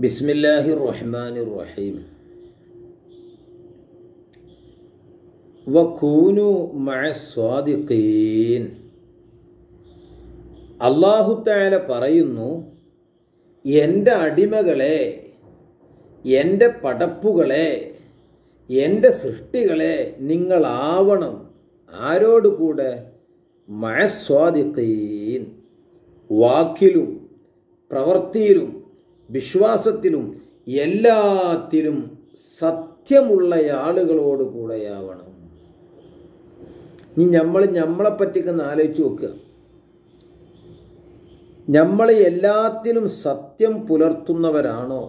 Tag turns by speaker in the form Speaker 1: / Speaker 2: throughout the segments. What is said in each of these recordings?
Speaker 1: ബിസ്മില്ലാഹി റഹ്മാനി റഹീം വഖൂനു മഅ സ്വാദിഖീൻ അള്ളാഹു തആല പറയുന്നു എൻ്റെ അടിമകളെ എൻ്റെ പടപ്പുകളെ എൻ്റെ സൃഷ്ടികളെ നിങ്ങളാവണം ആരോട് കൂടെ മഴസ്വാദിക്കീൻ വാക്കിലും പ്രവൃത്തിയിലും വിശ്വാസത്തിലും എല്ലാത്തിലും സത്യമുള്ള ആളുകളോട് കൂടെയാവണം ഇനി നമ്മൾ നമ്മളെ പറ്റിക്കൊന്ന് ആലോചിച്ച് നോക്കുക നമ്മൾ എല്ലാത്തിലും സത്യം പുലർത്തുന്നവരാണോ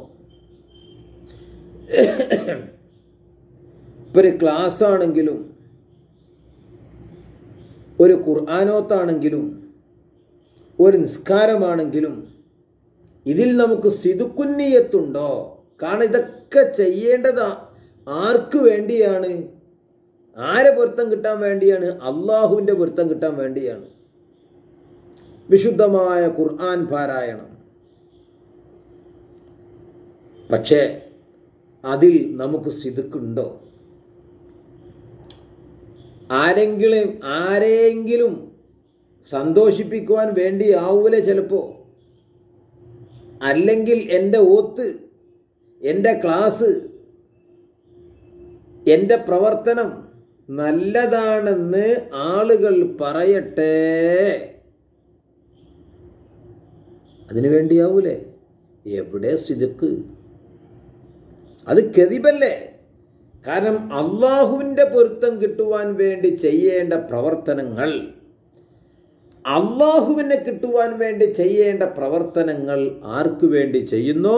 Speaker 1: ഇപ്പൊ ഒരു ക്ലാസ് ആണെങ്കിലും ഒരു ഖുർആാനോത്താണെങ്കിലും ഒരു നിസ്കാരമാണെങ്കിലും ഇതിൽ നമുക്ക് സിതുക്കുന്നിയത്തുണ്ടോ കാരണം ഇതൊക്കെ ചെയ്യേണ്ടത് ആർക്ക് വേണ്ടിയാണ് ആരെ പൊരുത്തം കിട്ടാൻ വേണ്ടിയാണ് അള്ളാഹുവിൻ്റെ പൊരുത്തം കിട്ടാൻ വേണ്ടിയാണ് വിശുദ്ധമായ ഖുർആൻ പാരായണം പക്ഷേ അതിൽ നമുക്ക് സിതുക്കുണ്ടോ ആരെങ്കിലും ആരെങ്കിലും സന്തോഷിപ്പിക്കുവാൻ വേണ്ടിയാവൂല ചിലപ്പോൾ അല്ലെങ്കിൽ എൻ്റെ ഓത്ത് എൻ്റെ ക്ലാസ് എൻ്റെ പ്രവർത്തനം നല്ലതാണെന്ന് ആളുകൾ പറയട്ടെ അതിനു വേണ്ടിയാവൂലേ എവിടെ സിതുക്ക് അത് കെതിബല്ലേ കാരണം അള്ളാഹുവിൻ്റെ പൊരുത്തം കിട്ടുവാൻ വേണ്ടി ചെയ്യേണ്ട പ്രവർത്തനങ്ങൾ അള്ളാഹുവിനെ കിട്ടുവാൻ വേണ്ടി ചെയ്യേണ്ട പ്രവർത്തനങ്ങൾ ആർക്കു വേണ്ടി ചെയ്യുന്നു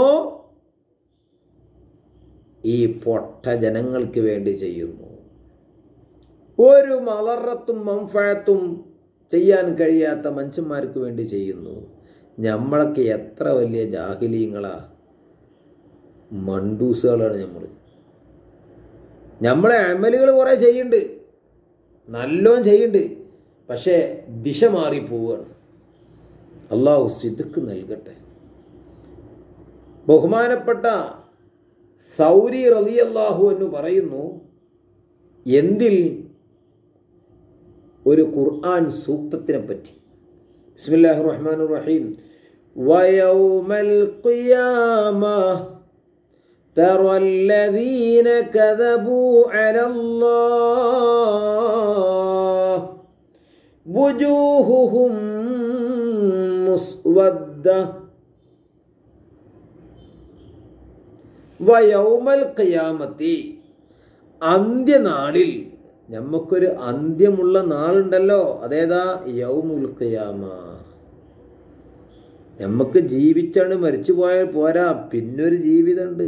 Speaker 1: ഈ പൊട്ട ജനങ്ങൾക്ക് വേണ്ടി ചെയ്യുന്നു ഒരു മലറത്തും മംഫഴത്തും ചെയ്യാൻ കഴിയാത്ത മനുഷ്യന്മാർക്ക് വേണ്ടി ചെയ്യുന്നു നമ്മളൊക്കെ എത്ര വലിയ ജാഹിലീങ്ങളാ മണ്ടൂസുകളാണ് നമ്മൾ നമ്മളെ അമലുകൾ കുറേ ചെയ്യുന്നുണ്ട് നല്ലോണം ചെയ്യുന്നുണ്ട് പക്ഷേ ദിശ മാറിപ്പോവുകയാണ് അള്ളാഹു സിദ്ക്ക് നൽകട്ടെ ബഹുമാനപ്പെട്ട സൗരി റലി അള്ളാഹു എന്ന് പറയുന്നു എന്തിൽ ഒരു ഖുർആൻ സൂക്തത്തിനെ പറ്റി ബിസ്മില്ലാഹി റഹ്മാൻ റഹീം വയൗമൽ ഖിയാമ ترى الذين كذبوا على الله وجوههم مسودة വയൗമൽ ഖിയാമത്തി അന്ത്യനാളിൽ നമുക്കൊരു അന്ത്യമുള്ള നാളുണ്ടല്ലോ അതേതാ യൗമുൽ ഖിയാമ നമുക്ക് ജീവിച്ചാണ് മരിച്ചു പോയാൽ പോരാ പിന്നൊരു ജീവിതമുണ്ട്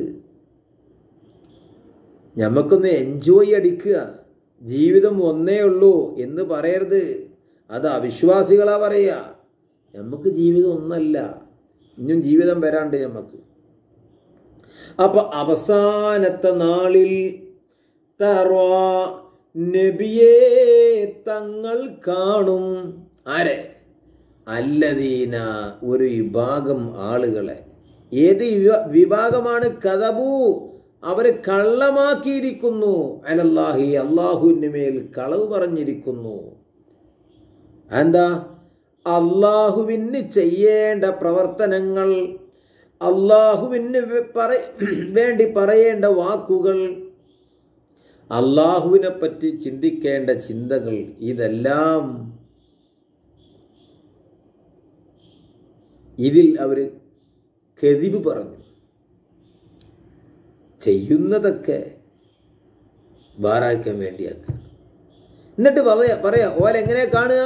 Speaker 1: നമുക്കൊന്ന് എൻജോയ് അടിക്കുക ജീവിതം ഒന്നേ ഉള്ളൂ എന്ന് പറയരുത് അത് അവിശ്വാസികളാ പറയുക നമുക്ക് ജീവിതം ഒന്നല്ല ഇനിയും ജീവിതം വരാണ്ട് നമുക്ക് അപ്പൊ അവസാനത്തെ നാളിൽ തറ നബിയെ തങ്ങൾ കാണും ആരെ അല്ലദീന ഒരു വിഭാഗം ആളുകളെ ഏത് വിഭാഗമാണ് കഥബു അവരെ കള്ളമാക്കിയിരിക്കുന്നു അലല്ലാഹി അള്ളാഹുവിന് മേൽ കളവ് പറഞ്ഞിരിക്കുന്നു എന്താ അള്ളാഹുവിന് ചെയ്യേണ്ട പ്രവർത്തനങ്ങൾ അള്ളാഹുവിന് വേണ്ടി പറയേണ്ട വാക്കുകൾ അള്ളാഹുവിനെ പറ്റി ചിന്തിക്കേണ്ട ചിന്തകൾ ഇതെല്ലാം ഇതിൽ അവർ കെതിവ് പറഞ്ഞു ചെയ്യുന്നതൊക്കെ ബാറാക്കാൻ വേണ്ടിയാക്കുക എന്നിട്ട് പറയാ പറയാ ഓല എങ്ങനെ കാണുക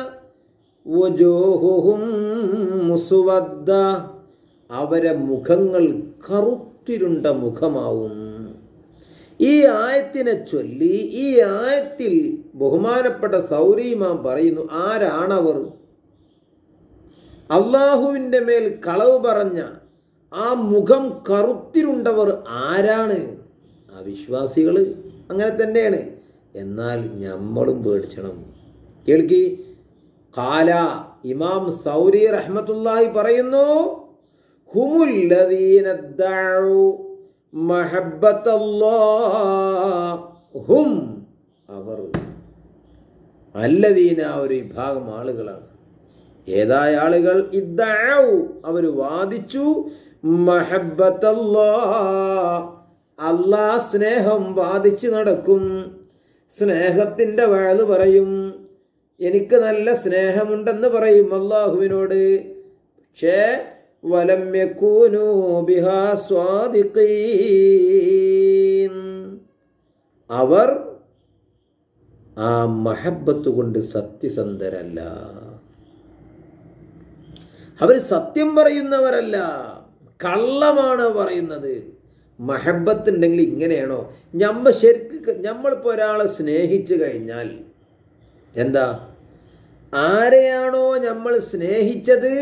Speaker 1: മുസുവദ്ദ അവരെ മുഖങ്ങൾ കറുത്തിരുണ്ട മുഖമാവും ഈ ആയത്തിനെ ചൊല്ലി ഈ ആയത്തിൽ ബഹുമാനപ്പെട്ട സൗരീമാൻ പറയുന്നു ആരാണവർ അള്ളാഹുവിൻ്റെ മേൽ കളവ് പറഞ്ഞ ആ മുഖം കറുത്തിരുണ്ടവർ ആരാണ് ആ വിശ്വാസികൾ അങ്ങനെ തന്നെയാണ് എന്നാൽ നമ്മളും പേടിച്ചണം കേൾക്കി കാല ഇമാം സൗരി റഹ്മത്തുല്ലാഹി പറയുന്നു ഹുമുല്ലദീന ദഅു മഹബ്ബത്തല്ലാഹ് ഹും അവർ അല്ലദീന ഒരു വിഭാഗം ആളുകളാണ് ഏതായ ആളുകൾ ഇദ്ദഅു അവർ വാദിച്ചു മഹബ്ബത്തല്ലാഹ് അല്ലാഹ് സ്നേഹം വാദിച്ച് നടക്കും സ്നേഹത്തിൻ്റെ വഴല് പറയും എനിക്ക് നല്ല സ്നേഹമുണ്ടെന്ന് പറയും അള്ളാഹുവിനോട് പക്ഷേ വലം യകൂനൂ ബിഹാ സ്വാദിഖീൻ അവർ ആ മഹബത്ത് കൊണ്ട് സത്യസന്ധരല്ല അവർ സത്യം പറയുന്നവരല്ല കള്ളമാണ് പറയുന്നത് മഹബത്ത് ഉണ്ടെങ്കിൽ ഇങ്ങനെയാണോ ഞമ്മ ശരിക്ക് നമ്മളിപ്പോൾ ഒരാളെ സ്നേഹിച്ചു കഴിഞ്ഞാൽ എന്താ ആരെയാണോ നമ്മൾ സ്നേഹിച്ചത്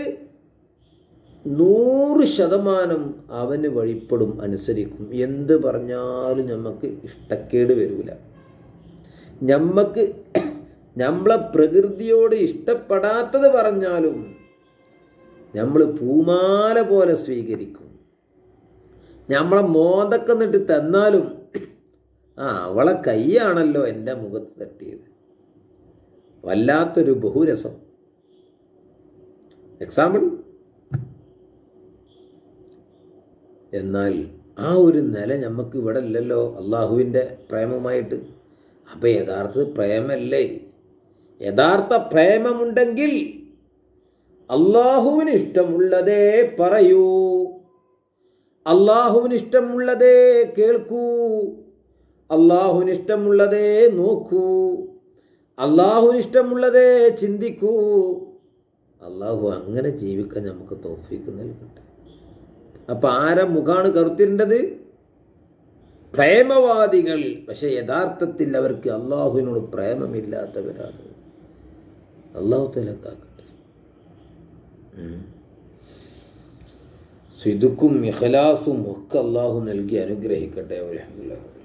Speaker 1: നൂറ് ശതമാനം അവന് വഴിപ്പെടും അനുസരിക്കും എന്ത് പറഞ്ഞാലും നമുക്ക് ഇഷ്ടക്കേട് വരില്ല നമ്മക്ക് നമ്മളെ പ്രകൃതിയോട് ഇഷ്ടപ്പെടാത്തത് പറഞ്ഞാലും നമ്മൾ പൂമാല പോലെ സ്വീകരിക്കും നമ്മളെ മോന്തക്കം നിട്ട് തന്നാലും ആ അവളെ കൈയാണല്ലോ എൻ്റെ മുഖത്ത് തട്ടിയത് വല്ലാത്തൊരു ബഹുരസം എക്സാമ്പിൾ എന്നാൽ ആ ഒരു നില നമുക്ക് ഇവിടെ ഇല്ലല്ലോ അള്ളാഹുവിൻ്റെ പ്രേമമായിട്ട് അപ്പം യഥാർത്ഥ പ്രേമല്ലേ യഥാർത്ഥ പ്രേമമുണ്ടെങ്കിൽ അള്ളാഹുവിന് ഇഷ്ടമുള്ളതേ പറയൂ അള്ളാഹുവിന് ഇഷ്ടമുള്ളതേ കേൾക്കൂ അള്ളാഹുവിന് ഇഷ്ടമുള്ളതേ നോക്കൂ അള്ളാഹുവിന് ഇഷ്ടമുള്ളതേ ചിന്തിക്കൂ അള്ളാഹു അങ്ങനെ ജീവിക്കാൻ നമുക്ക് തോഫിക്ക് നൽകട്ടെ അപ്പം ആരെ മുഖാണ് കറുത്തിരേണ്ടത് പ്രേമവാദികൾ പക്ഷെ യഥാർത്ഥത്തിൽ അവർക്ക് അള്ളാഹുവിനോട് പ്രേമമില്ലാത്തവരാണ് അള്ളാഹു തലക്കാക്കട്ടെ സിദുക്കും ഇഖലാസും ഒക്കെ അള്ളാഹു നൽകി അനുഗ്രഹിക്കട്ടെ അലഹമുല്ല